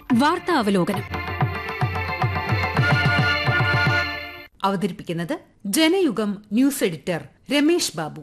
വാർത്താ അവലോകനം അവതരിപ്പിക്കുന്നത് Janayugom news editor Ramesh Babu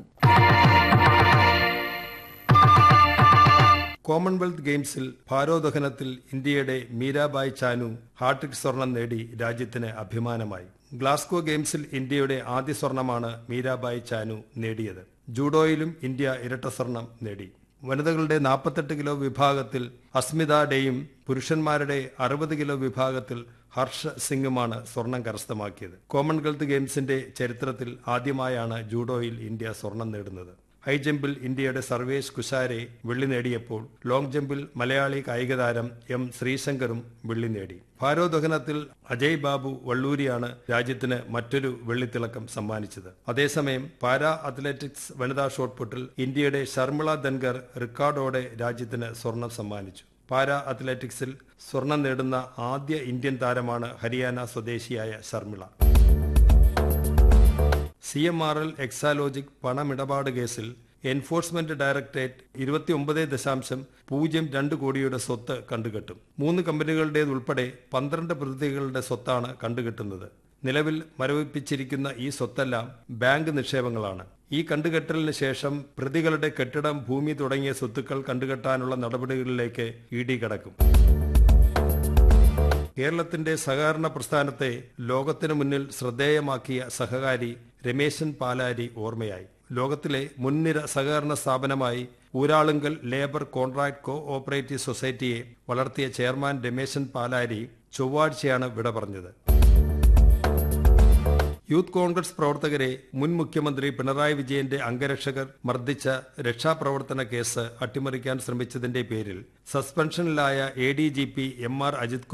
Commonwealth ഗെയിംസിൽ ഭാരോദ്വഹനത്തിൽ ഇന്ത്യയുടെ മീരാബായ് ചാനു ഹാട്രിക് സ്വർണം നേടി രാജ്യത്തിന് അഭിമാനമായി ഗ്ലാസ്കോ ഗെയിംസിൽ ഇന്ത്യയുടെ ആദ്യ സ്വർണമാണ് മീരാബായ് ചാനു നേടിയത് ജൂഡോയിലും ഇന്ത്യ ഇരട്ട സ്വർണം നേടി വനിതകളുടെ നാൽപ്പത്തെട്ട് കിലോ വിഭാഗത്തിൽ അസ്മിത ഡേയും പുരുഷന്മാരുടെ അറുപത് കിലോ വിഭാഗത്തിൽ ഹർഷ സിംഗുമാണ് സ്വർണം കരസ്ഥമാക്കിയത് കോമൺവെൽത്ത് ഗെയിംസിന്റെ ചരിത്രത്തിൽ ആദ്യമായാണ് ജൂഡോയിൽ ഇന്ത്യ സ്വർണം നേടുന്നത് ഹൈജമ്പിൽ ഇന്ത്യയുടെ സർവേഷ് കുശാരെ വെള്ളി നേടിയപ്പോൾ ലോങ് ജമ്പിൽ മലയാളി കായിക താരം എം ശ്രീശങ്കറും വെള്ളി നേടി ഭാരോദ്വഹനത്തിൽ അജയ് ബാബു വള്ളൂരിയാണ് രാജ്യത്തിന് മറ്റൊരു വെള്ളിത്തിളക്കം സമ്മാനിച്ചത് അതേസമയം പാരാ അത്ലറ്റിക്സ് വനിതാ ഷോട്ട്പുട്ടിൽ ഇന്ത്യയുടെ ശർമിള ധൻകർ റെക്കോർഡോടെ രാജ്യത്തിന് സ്വർണം സമ്മാനിച്ചു പാരാ അത്ലറ്റിക്സിൽ സ്വർണം നേടുന്ന ആദ്യ ഇന്ത്യൻ താരമാണ് ഹരിയാന സ്വദേശിയായ Sharmila C M R L Exalogic പണമിടപാട് കേസിൽ എൻഫോഴ്സ്മെന്റ് ഡയറക്ടറേറ്റ് ഇരുപത്തിയൊമ്പത് ദശാംശം പൂജ്യം രണ്ട് കോടിയുടെ സ്വത്ത് കണ്ടുകെട്ടും മൂന്ന് കമ്പനികളുടേതുൾപ്പെടെ പന്ത്രണ്ട് പ്രതികളുടെ സ്വത്താണ് കണ്ടുകെട്ടുന്നത് നിലവിൽ മരവിപ്പിച്ചിരിക്കുന്ന ഈ സ്വത്തെല്ലാം ബാങ്ക് നിക്ഷേപങ്ങളാണ് ഈ കണ്ടുകെട്ടലിന് ശേഷം പ്രതികളുടെ കെട്ടിടം ഭൂമി തുടങ്ങിയ സ്വത്തുക്കൾ കണ്ടുകെട്ടാനുള്ള നടപടികളിലേക്ക് ഇ ഡി കടക്കും കേരളത്തിന്റെ സഹകരണ പ്രസ്ഥാനത്തെ ലോകത്തിനു മുന്നിൽ ശ്രദ്ധേയമാക്കിയ സഹകാരി രമേശൻ പാലാരി ഓർമ്മയായി ലോകത്തിലെ മുൻനിര സഹകരണ സ്ഥാപനമായി Uralungal labour contract co operative സൊസൈറ്റിയെ വളർത്തിയ ചെയർമാൻ രമേശൻ പാലാരി ചൊവ്വാഴ്ചയാണ് വിട പറഞ്ഞത് യൂത്ത് കോൺഗ്രസ് പ്രവർത്തകരെ മുൻ മുഖ്യമന്ത്രി പിണറായി വിജയന്റെ അംഗരക്ഷകർ മർദ്ദിച്ച രക്ഷാപ്രവർത്തന കേസ് അട്ടിമറിക്കാൻ ശ്രമിച്ചതിന്റെ പേരിൽ സസ്പെൻഷനിലായ A D G P M R Ajith